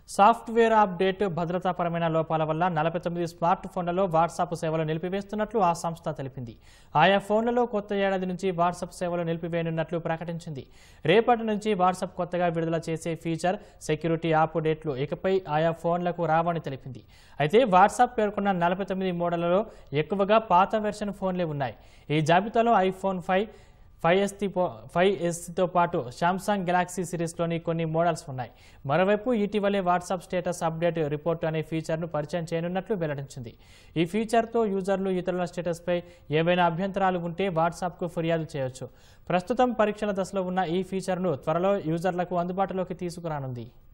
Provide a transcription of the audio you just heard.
software update భద్రతాపరమైన లోపాల వల్ల నలభై తొమ్మిది స్మార్ట్ ఫోన్లలో వాట్సాప్ సేవలు నిలిపివేస్తున్నట్లు ఆ సంస్థ తెలిపింది ఆయా ఫోన్లలో కొత్త ఏడాది నుంచి వాట్సాప్ సేవలు నిలిపివేయనున్నట్లు ప్రకటించింది రేపటి నుంచి వాట్సాప్ కొత్తగా విడుదల చేసే ఫీచర్ సెక్యూరిటీ అప్డేట్లు ఇకపై ఆయా ఫోన్లకు రావని తెలిపింది అయితే వాట్సాప్ పేర్కొన్న నలభై తొమ్మిది మోడళ్లలో ఎక్కువగా పాత వెర్షన్ ఫోన్లే ఉన్నాయి ఈ జాబితాలో ఐఫోన్ ఫైవ్ ఫైవ్ ఎస్తో ఫైవ్ ఎస్తో పాటు శాంసంగ్ గెలాక్సీ సిరీస్లోని కొన్ని మోడల్స్ ఉన్నాయి మరోవైపు ఇటీవలే వాట్సాప్ స్టేటస్ అప్డేట్ రిపోర్ట్ అనే ఫీచర్ను పరిచయం చేయనున్నట్లు వెల్లడించింది ఈ ఫీచర్తో యూజర్లు ఇతరుల స్టేటస్పై ఏవైనా అభ్యంతరాలు ఉంటే వాట్సాప్కు ఫిర్యాదు చేయొచ్చు ప్రస్తుతం పరీక్షల దశలో ఉన్న ఈ ఫీచర్ను త్వరలో యూజర్లకు అందుబాటులోకి తీసుకురానుంది